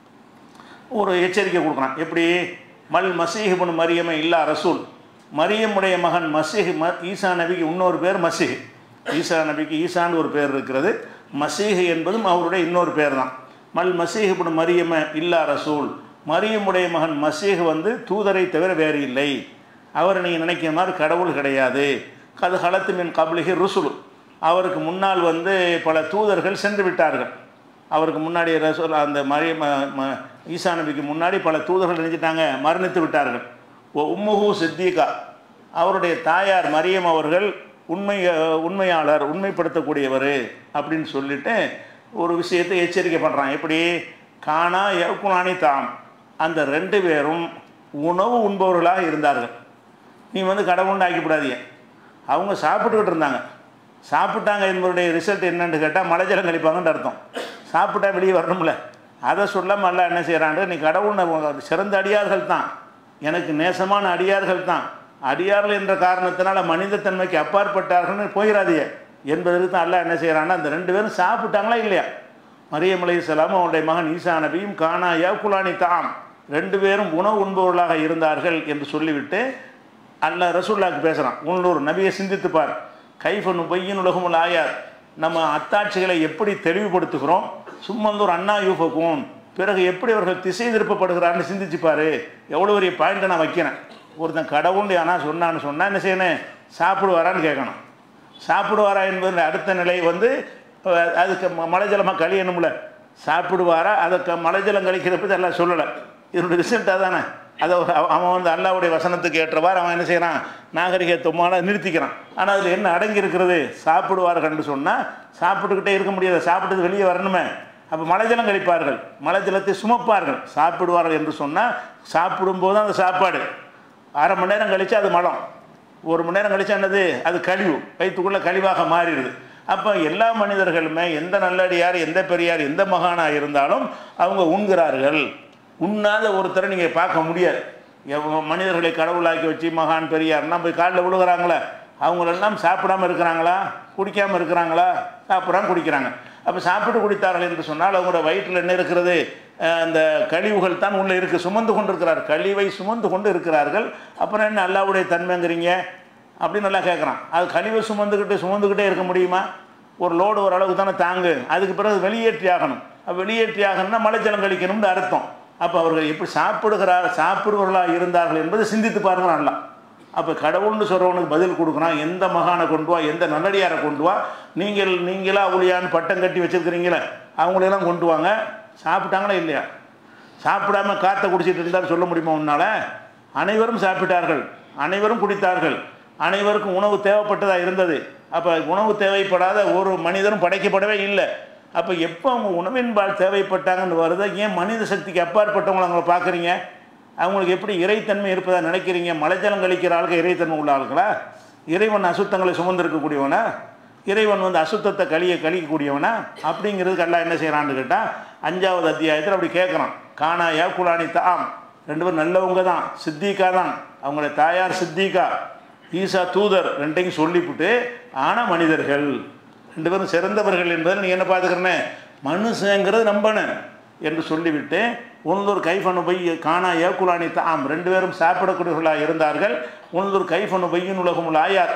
ஒரு எச்சரிக்கை கொடுக்குறான் எப்படி மல் மசீஹிபுன் மரியமை இல்லா ரசூல் மரியமுடைய மகன் மசீஹ் ம ஈசா நபிக்கு இன்னொரு பேர் மசீஹ் ஈசா நபிக்கு ஈசான்னு ஒரு பேர் இருக்கிறது மசீஹ் என்பதும் அவருடைய இன்னொரு பேர் தான் மல் மசீஹிபுன் மரியம இல்லா ரசூல் மரியமுடைய மகன் மசீஹ் வந்து தூதரை தவிர வேறு இல்லை அவர் நீங்கள் நினைக்கிற மாதிரி கடவுள் கிடையாது கது ஹலத்து மின் கபலிகி ருசுல் அவருக்கு முன்னால் வந்து பல தூதர்கள் சென்று விட்டார்கள் அவருக்கு முன்னாடி ரசூல் அந்த மரிய ம- ம- ஈசா நபிக்கு முன்னாடி பல தூதர்கள் நினைச்சிட்டாங்க மரணித்து விட்டார்கள் ஓ உம்முஹு சித்திகா அவருடைய தாயார் மரியம் அவர்கள் உண்மை உண்மையாளர் உண்மைப்படுத்தக்கூடியவர் அப்படின்னு சொல்லிட்டு ஒரு விஷயத்தை எச்சரிக்கை பண்ணுறான் எப்படி காணா யகுனானி தாம் அந்த ரெண்டு பேரும் உணவு உண்பவர்களாக இருந்தார்கள் நீ வந்து கடவுள்னு ஆக்கிவிடாதீங்க அவங்க சாப்பிட்டுக்கிட்டு இருந்தாங்க சாப்பிட்டாங்க என்பதுடைய ரிசல்ட் என்னன்னு கேட்டால் மலைஜலம் கழிப்பாங்கன்னு அர்த்தம் சாப்பிட்டா வெளியே வரணும்ல அதை சொல்லாமல் அல்ல என்ன செய்கிறாங்க நீ கடவுள் சிறந்த அடியார்கள் தான் எனக்கு நேசமான அடியார்கள் தான் அடியார்கள் என்ற காரணத்தினால மனிதத்தன்மைக்கு அப்பாற்பட்டார்கள்னு போயிடாதீங்க என்பதற்கு தான் அல்லாஹ் என்ன செய்கிறான்னா அந்த ரெண்டு பேரும் சாப்பிட்டாங்களா இல்லையா மரியம் அலைஹிஸ்ஸலாம் அவருடைய மகன் ஈசா நபியும் கானா யாக்குலானி தாம் ரெண்டு பேரும் உணவு உண்பவர்களாக இருந்தார்கள் என்று சொல்லிவிட்டு அல்லாஹ் ரசூல்லாக்கு பேசுகிறான் உள்ளூர் நபியை சிந்தித்து பார் கைஃபனு பையன் உலகமுல் ஆயார் நம்ம அத்தாட்சிகளை எப்படி தெளிவுபடுத்துகிறோம் சும்மந்தூர் அண்ணா யூஃபக்கும் பிறகு எப்படி அவர்கள் திசை திருப்பப்படுகிறான்னு சிந்திச்சு பாரு எவ்வளோ பெரிய பாயிண்ட்டை நான் வைக்கிறேன் ஒருத்தன் கடவுள் ஆனால் சொன்னான்னு சொன்னால் என்ன செய்யணும் சாப்பிடுவாரான்னு கேட்கணும் சாப்பிடுவாரா என்பது அடுத்த நிலை வந்து அஹ், அதுக்கு ம- மலைஜலமாக கழியணும்ல சாப்பிடுவாரா அதுக்கு மலைஜலம் கழிக்கிறப்ப எல்லாம் சொல்லலை இதனுடைய ரிசல்ட் அதானே அதை ஒரு- அவ- அவன் வந்து அல்லாவுடைய வசனத்துக்கு ஏற்றவாறு அவன் என்ன செய்கிறான் நாகரிகத்துவமான நிறுத்திக்கிறான் ஆனால் அதில் என்ன அடங்கி இருக்கிறது சாப்பிடுவார்கள்னு சொன்னால் சாப்பிட்டுக்கிட்டே இருக்க முடியாது சாப்பிட்டது வெளியே வரணுமே அப்போ மலைஜலம் கழிப்பார்கள் மலைஜலத்தை சுமப்பார்கள் சாப்பிடுவார்கள் என்று சொன்னால் சாப்பிடும்போது அந்த சாப்பாடு அரை மணி நேரம் கழிச்சு அது மலம் ஒரு மணி நேரம் கழிச்சா என்னது அது கழிவு வயிற்றுக்குள்ளே கழிவாக மாறிடுது அப்போ எல்லா மனிதர்களுமே எந்த நல்லடியார் எந்த பெரியார் எந்த மகானாக இருந்தாலும் அவங்க உண்கிறார்கள் உண்ணாத ஒருத்தரை நீங்கள் பார்க்க முடியாது எவ்வ- மனிதர்களை கடவுளாக்கி வச்சு மகான் பெரியார்னா போய் காலில் விழுகிறாங்களே அவங்களெல்லாம் சாப்பிடாம இருக்கிறாங்களா குடிக்காமல் இருக்கிறாங்களா சாப்பிடாம குடிக்கிறாங்க அப்போ சாப்பிட்டு குடித்தார்கள் என்று சொன்னால் அவங்களோட வயிற்றில் என்ன இருக்கிறது அஹ் அந்த கழிவுகள் தான் உள்ளே இருக்குது சுமந்து கொண்டு இருக்கிறார் கழிவை சுமந்து கொண்டு இருக்கிறார்கள் அப்புறம் என்ன அல்லாவுடைய தன்மைங்கிறீங்க அப்படின்னு நல்லா கேட்குறான் அது கழிவை சுமந்துக்கிட்டு சுமந்துக்கிட்டே இருக்க முடியுமா ஒரு லோடு ஓரளவுக்கு தானே தாங்கு அதுக்கு பிறகு வெளியேற்றி ஆகணும் அப்ப வெளியேற்றி ஆகணும்னா மலைஜலம் கழிக்கணும்னு அர்த்தம் அப்போ அவர்கள் எப்படி சாப்பிடுகிறார் சாப்பிடுவர்களாக இருந்தார்கள் என்பதை சிந்தித்து பாருங்க நல்லா அப்போ கடவுள்னு சொல்கிறவனுக்கு பதில் கொடுக்குறான் எந்த மகானை கொண்டு வா எந்த நல்லடியாரை கொண்டு வா நீங்கள் நீங்களா அவளியான்னு பட்டம் கட்டி வச்சிருக்கிறீங்களே அவங்களெல்லாம் கொண்டு வாங்க சாப்பிட்டாங்களா இல்லையா சாப்பிடாம காற்றை குடிச்சிட்டு இருந்தால் சொல்ல முடியுமா உன்னால அனைவரும் சாப்பிட்டார்கள் அனைவரும் குடித்தார்கள் அனைவருக்கும் உணவு தேவைப்பட்டதாக இருந்தது அப்போ உணவு தேவைப்படாத ஒரு மனிதனும் படைக்கப்படவே இல்லை அப்போ எப்போ அவங்க உணவின்பால் தேவைப்பட்டாங்கன்னு வருது ஏன் மனித சக்திக்கு அப்பாற்பட்டவங்களை அவங்கள பார்க்குறீங்க அவங்களுக்கு எப்படி இறைத்தன்மை இருப்பதா நினைக்கிறீங்க மலைஜலம் கழிக்கிற ஆளுக்கு இறைத்தன்மை உள்ள ஆளுங்களா இறைவன் அசுத்தங்களை சுமந்திருக்கக்கூடியவனா இறைவன் வந்து அசுத்தத்தை கழிய கழிக்கக்கூடியவனா அப்படிங்கிறதுக்கு எல்லாம் என்ன செய்கிறான்னு கேட்டால் அஞ்சாவது அத்தியாயத்தில் அப்படி கேட்குறான் காணாயா குலானி தாம் ரெண்டு பேரும் நல்லவங்க தான் சித்திகா தான் அவங்களுடைய தாயார் சித்திகா ஈசா தூதர் ரெண்டையும் சொல்லிவிட்டு ஆனால் மனிதர்கள் ரெண்டு பேரும் சிறந்தவர்கள் என்பதை நீ என்ன பார்த்துக்கிறனே மனுஷங்கிறது நம்பணும் என்று சொல்லிவிட்டு உனதொரு கைஃபனு பை காணா ஏக்குலானி தாம் ரெண்டு பேரும் சாப்பிடக்கூடியவர்களாக இருந்தார்கள் உனதொரு கைஃபனு பையின் உலகமுள் ஆயார்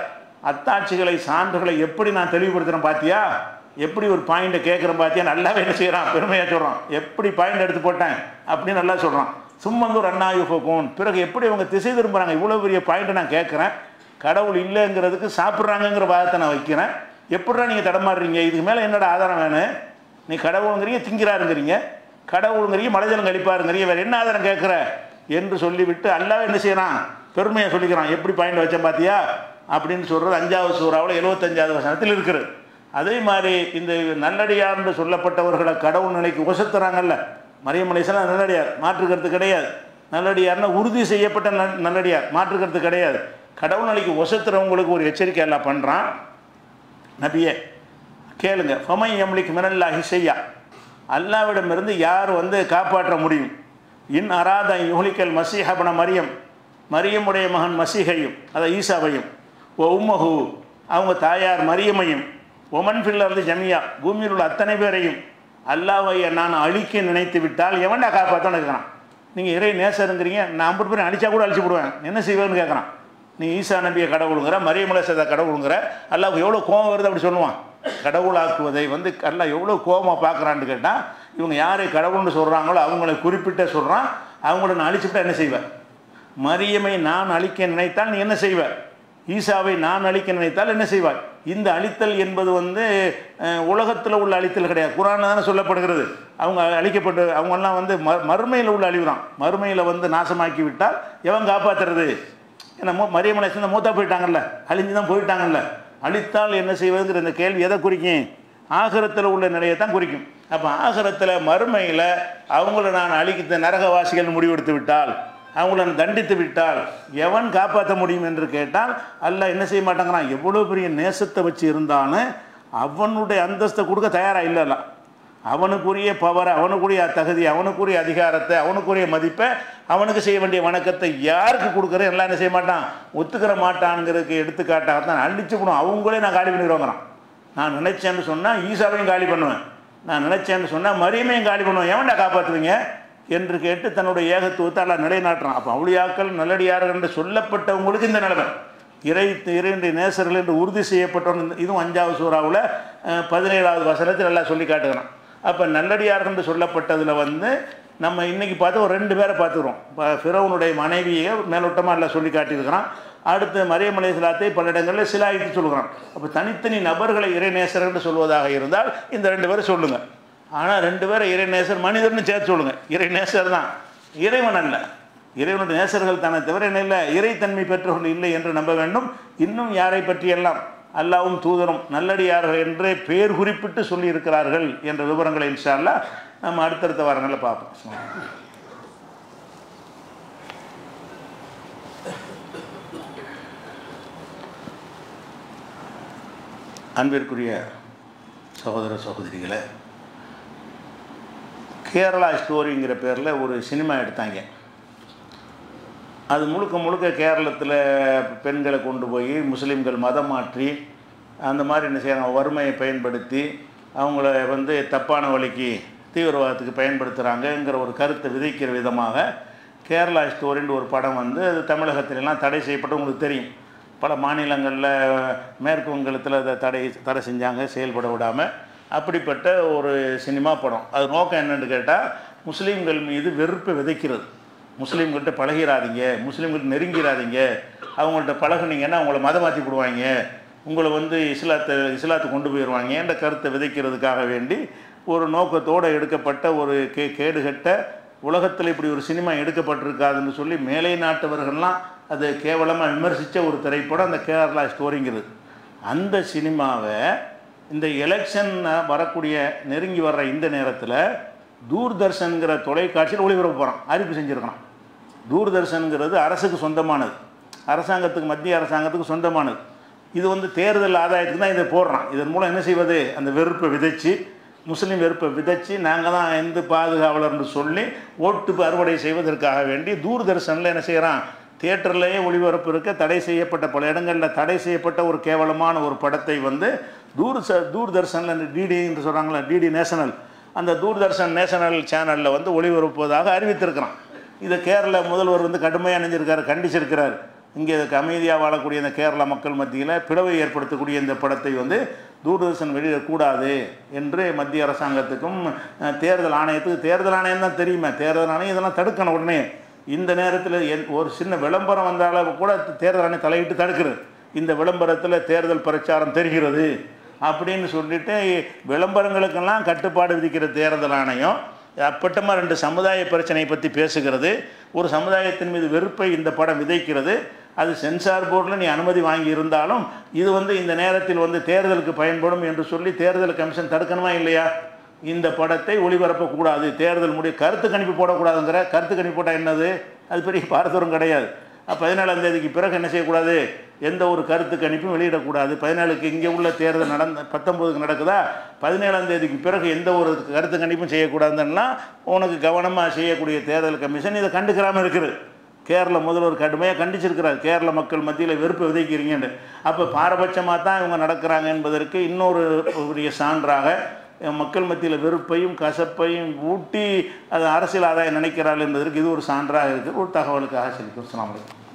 அத்தாட்சிகளை சான்றுகளை எப்படி நான் தெளிவுபடுத்துகிறேன் பார்த்தியா எப்படி ஒரு பாயிண்ட்டை கேட்குறேன் பார்த்தியா நல்லாவே என்ன செய்கிறான் பெருமையாக சொல்கிறான் எப்படி பாயிண்ட் எடுத்து போட்டேன் அப்படின்னு நல்லா சொல்கிறான் சும்மந்தூர் அண்ணாயுஃபோன் பிறகு எப்படி அவங்க திசை திரும்புகிறாங்க இவ்வளோ பெரிய பாயிண்ட்டை நான் கேட்குறேன் கடவுள் இல்லைங்கிறதுக்கு சாப்பிட்றாங்கங்கிற வாதத்தை நான் வைக்கிறேன் எப்படிடா நீங்கள் தடமாடுறீங்க இதுக்கு மேலே என்னோட ஆதாரம் வேணும் நீ கடவுளுங்கிறீங்க திங்கிறாருங்கிறீங்க கடவுளுங்கிறீங்க மலைஜலம் கழிப்பாருங்கிறீங்க வேறு என்ன ஆதாரம் கேட்குற என்று சொல்லிவிட்டு அல்லாஹ் என்ன செய்யறான் பெருமையை சொல்லிக்கிறான் எப்படி பாயிண்ட் வச்சேன் பார்த்தியா அப்படின்னு சொல்கிறது அஞ்சாவது சூறாவில் எழுபத்தஞ்சாவது வசனத்தில் இருக்கிறது அதே மாதிரி இந்த நல்லடியார்னு சொல்லப்பட்டவர்களை கடவுள் நிலைக்கு உசத்துறாங்கல்ல மரியம் அலிஸ்லாம் நல்லடியார் மாற்றுக்கிறது கிடையாது நல்லடியார்னா உறுதி செய்யப்பட்ட நல் நல்லடியார் மாற்றுக்கிறது கிடையாது கடவுள் நிலைக்கு உசத்துறவங்களுக்கு ஒரு எச்சரிக்கை எல்லாம் பண்ணுறான் நபியே கேளுங்க ஃபமை எம்லிக்கு மினல்லாஹி செய்யா அல்லாவிடமிருந்து யார் வந்து காப்பாற்ற முடியும் இன் அராத யுஹலிக்கல் மசீஹபன மரியம் மரியமுடைய மகன் மசீகையும் அதை ஈசாவையும் ஓ உம்மஹு அவங்க தாயார் மரியமையும் ஒமன் ஃபில்லர்ந்து ஜமியா பூமியில் உள்ள அத்தனை பேரையும் அல்லாவை நான் அழிக்க நினைத்து விட்டால் எவன்டா காப்பாற்றோன்னு கேட்குறான் நீங்கள் இறை நேசருங்கிறீங்க நான் ஐம்பது பேரும் அடித்தா கூட அழிச்சு விடுவேன் என்ன செய்வேன்னு கேட்குறான் நீ ஈசா நபியை கடவுளுங்கிற மரியமலேசத கடவுளுங்கிற அல்லாவுக்கு எவ்வளோ கோபம் வருது அப்படி சொல்லுவான் கடவுளாக்குவதை வந்து அல்லாஹ் எவ்வளோ கோபமாக பார்க்குறான்னு கேட்டால் இவங்க யாரை கடவுள்னு சொல்கிறாங்களோ அவங்கள குறிப்பிட்ட சொல்கிறான் அவங்கள நான் அழிச்சுட்டா என்ன செய்வேன் மரியமை நான் அழிக்க நினைத்தால் நீ என்ன செய்வ ஈசாவை நான் அழிக்க நினைத்தால் என்ன செய்வாய் இந்த அழித்தல் என்பது வந்து உலகத்தில் உள்ள அழித்தல் கிடையாது குரான் தானே சொல்லப்படுகிறது அவங்க அழிக்கப்பட்டு அவங்கெல்லாம் வந்து ம மறுமையில் உள்ள அழிவுறான் மறுமையில் வந்து நாசமாக்கி விட்டால் எவன் காப்பாற்றுறது ஏன்னா மூ மரியமலை சேர்ந்த மூத்தா போயிட்டாங்கல்ல அழிஞ்சு தான் போயிட்டாங்கல்ல அழித்தால் என்ன செய்வதுங்கிற இந்த கேள்வி எதை குறிக்கும் ஆகரத்தில் உள்ள நிலையை தான் குறிக்கும் அப்போ ஆகரத்தில் மறுமையில் அவங்கள நான் அழிக்க நரகவாசிகள் முடிவெடுத்து விட்டால் அவங்கள நான் தண்டித்து விட்டால் எவன் காப்பாற்ற முடியும் என்று கேட்டால் அல்ல என்ன செய்ய மாட்டாங்கிறான் எவ்வளோ பெரிய நேசத்தை வச்சு இருந்தாலும் அவனுடைய அந்தஸ்தை கொடுக்க தயாராக இல்லைல்ல அவனுக்குரிய பவரை அவனுக்குரிய தகுதி அவனுக்குரிய அதிகாரத்தை அவனுக்குரிய மதிப்பை அவனுக்கு செய்ய வேண்டிய வணக்கத்தை யாருக்கு கொடுக்குறேன் எல்லாம் என்ன செய்ய மாட்டான் ஒத்துக்கிற மாட்டான்ங்கிறதுக்கு எடுத்துக்காட்டாக தான் அழிச்சு போடும் அவங்களே நான் காலி பண்ணிடுவாங்கிறான் நான் நினைச்சேன்னு சொன்னால் ஈசாவையும் காலி பண்ணுவேன் நான் நினைச்சேன்னு சொன்னால் மரியமையும் காலி பண்ணுவேன் எவன்டா காப்பாற்றுவீங்க என்று கேட்டு தன்னுடைய ஏகத்துவத்தை எல்லாம் நிலைநாட்டுறான் அப்போ அவளியாக்கள் நல்லடியார்கள் என்று சொல்லப்பட்டவங்களுக்கு இந்த நிலைமை இறை இறைவனுடைய நேசர்கள் என்று உறுதி செய்யப்பட்டவன் இதுவும் அஞ்சாவது சூறாவில் பதினேழாவது வசனத்தில் எல்லாம் சொல்லி காட்டுகிறான் அப்போ நல்லடியார்கள் என்று சொல்லப்பட்டதில் வந்து நம்ம இன்றைக்கி பார்த்து ஒரு ரெண்டு பேரை பார்த்துக்கிறோம் இப்போ ஃபிரௌனுடைய மனைவியை மேலோட்டமாக எல்லாம் சொல்லி காட்டியிருக்கிறான் அடுத்து மரியம் அலையாத்தை பல இடங்களில் சிலாயித்து சொல்கிறான் அப்போ தனித்தனி நபர்களை இறைநேசர் என்று சொல்வதாக இருந்தால் இந்த ரெண்டு பேரை சொல்லுங்கள் ஆனால் ரெண்டு பேரை இறைநேசர் மனிதர்னு சேர்த்து சொல்லுங்கள் இறைநேசர் தான் இறைவன் அல்ல இறைவனுடைய நேசர்கள் தானே தவிர என்ன இல்லை இறைத்தன்மை பெற்றவர்கள் இல்லை என்று நம்ப வேண்டும் இன்னும் யாரை பற்றியெல்லாம் அல்லாவும் தூதரும் நல்லடியார்கள் என்றே பேர் குறிப்பிட்டு சொல்லி இருக்கிறார்கள் என்ற விவரங்களை இன்ஷா அல்லாஹ் நம்ம அடுத்தடுத்த வாரங்களில் பார்ப்போம் அன்பிற்குரிய சகோதர சகோதரிகளை கேரளா ஸ்டோரிங்கிற பேரில் ஒரு சினிமா எடுத்தாங்க அது முழுக்க முழுக்க கேரளத்தில் பெண்களை கொண்டு போய் முஸ்லீம்கள் மதம் மாற்றி அந்த மாதிரி என்ன செய்யறாங்க வறுமையை பயன்படுத்தி அவங்கள வந்து தப்பான வழிக்கு தீவிரவாதத்துக்கு பயன்படுத்துகிறாங்கங்கிற ஒரு கருத்தை விதைக்கிற விதமாக கேரளா ஸ்டோரின்னு ஒரு படம் வந்து அது தமிழகத்திலலாம் தடை செய்யப்பட்டு உங்களுக்கு தெரியும் பல மாநிலங்களில் மேற்கு வங்கத்தில் அதை தடை தடை செஞ்சாங்க செயல்பட விடாமல் அப்படிப்பட்ட ஒரு சினிமா படம் அது நோக்கம் என்னென்னு கேட்டால் முஸ்லீம்கள் மீது வெறுப்பை விதைக்கிறது முஸ்லீம்கள்ட்ட பழகிறாதீங்க முஸ்லீம்கள்ட்ட நெருங்கிறாதீங்க அவங்கள்ட்ட பழகுனீங்கன்னா அவங்கள மதம் மாற்றி விடுவாங்க உங்களை வந்து இஸ்லாத்தை இஸ்லாத்தை கொண்டு போயிடுவாங்க என்ற கருத்தை விதைக்கிறதுக்காக வேண்டி ஒரு நோக்கத்தோடு எடுக்கப்பட்ட ஒரு கே கேடுகட்ட உலகத்தில் இப்படி ஒரு சினிமா எடுக்கப்பட்டிருக்காதுன்னு சொல்லி மேலை நாட்டவர்கள்லாம் அது கேவலமாக விமர்சித்த ஒரு திரைப்படம் அந்த கேரளா ஸ்டோரிங்கிறது அந்த சினிமாவை இந்த எலெக்ஷன் வரக்கூடிய நெருங்கி வர்ற இந்த நேரத்தில் தூர்தர்ஷன்கிற தொலைக்காட்சியில் ஒளிபரப்பு போகிறான் அறிவிப்பு செஞ்சுருக்கான் தூர்தர்ஷனுங்கிறது அரசுக்கு சொந்தமானது அரசாங்கத்துக்கு மத்திய அரசாங்கத்துக்கு சொந்தமானது இது வந்து தேர்தல் ஆதாயத்துக்கு தான் இதை போடுறான் இதன் மூலம் என்ன செய்வது அந்த வெறுப்பை விதைச்சு முஸ்லீம் வெறுப்பை விதைச்சு நாங்கள் தான் எந்த பாதுகாவலர்னு சொல்லி ஓட்டு அறுவடை செய்வதற்காக வேண்டி தூர்தர்ஷனில் என்ன செய்கிறான் தியேட்டர்லேயே ஒளிபரப்பு இருக்க தடை செய்யப்பட்ட பல இடங்களில் தடை செய்யப்பட்ட ஒரு கேவலமான ஒரு படத்தை வந்து தூர் ச தூர்தர்ஷனில் இந்த டிடி என்று சொல்கிறாங்களா டிடி நேஷனல் அந்த தூர்தர்ஷன் நேஷனல் சேனலில் வந்து ஒளிபரப்புவதாக அறிவித்திருக்கிறான் இதை கேரள முதல்வர் வந்து கடுமையாக நினைஞ்சிருக்காரு கண்டிச்சிருக்கிறார் இங்கே இதுக்கு அமைதியாக வாழக்கூடிய இந்த கேரள மக்கள் மத்தியில் பிளவை ஏற்படுத்தக்கூடிய இந்த படத்தை வந்து தூர்தர்ஷன் வெளியிடக்கூடாது என்று மத்திய அரசாங்கத்துக்கும் அஹ், தேர்தல் ஆணையத்துக்கு தேர்தல் ஆணையம் தான் தெரியுமே தேர்தல் ஆணையம் இதெல்லாம் தடுக்கணும் உடனே இந்த நேரத்தில் என் ஒரு சின்ன விளம்பரம் வந்தாலும் கூட தேர்தல் ஆணையம் தலையிட்டு தடுக்கிறது இந்த விளம்பரத்தில் தேர்தல் பிரச்சாரம் தெரிகிறது அப்படின்னு சொல்லிட்டு விளம்பரங்களுக்கெல்லாம் கட்டுப்பாடு விதிக்கிற தேர்தல் ஆணையம் அப்பட்டமாக ரெண்டு சமுதாய பிரச்சனையை பற்றி பேசுகிறது ஒரு சமுதாயத்தின் மீது வெறுப்பை இந்த படம் விதைக்கிறது அது சென்சார் போர்டில் நீ அனுமதி வாங்கி இருந்தாலும் இது வந்து இந்த நேரத்தில் வந்து தேர்தலுக்கு பயன்படும் என்று சொல்லி தேர்தல் கமிஷன் தடுக்கணுமா இல்லையா இந்த படத்தை ஒளிபரப்பக்கூடாது தேர்தல் முடிய கருத்து கணிப்பு போடக்கூடாதுங்கிற கருத்து கணிப்பு போட்டால் என்னது அது பெரிய பாரதூரம் கிடையாது அப்ப பதினேழாம் தேதிக்கு பிறகு என்ன செய்யக்கூடாது எந்த ஒரு கருத்து கணிப்பும் வெளியிடக்கூடாது பதினேழுக்கு இங்கே உள்ள தேர்தல் நடந்த பத்தொம்போதுக்கு நடக்குதா பதினேழாம் தேதிக்கு பிறகு எந்த ஒரு கருத்து கணிப்பும் செய்யக்கூடாதுன்னா உனக்கு கவனமாக செய்யக்கூடிய தேர்தல் கமிஷன் இதை கண்டுக்கிறாமல் இருக்குது கேரள முதல்வர் கடுமையாக கண்டிச்சிருக்கிறார் கேரள மக்கள் மத்தியில் வெறுப்பை விதைக்கிறீங்கன்னு அப்போ பாரபட்சமாக தான் இவங்க நடக்கிறாங்க என்பதற்கு இன்னொரு பெரிய சான்றாக மக்கள் மத்தியில் வெறுப்பையும் கசப்பையும் ஊட்டி அது அரசியல் ஆதாயம் நினைக்கிறாள் என்பதற்கு இது ஒரு சான்றாக இருக்குது ஒரு தகவலுக்காக சொல்லி அஸ்ஸலாமு அலைக்கும்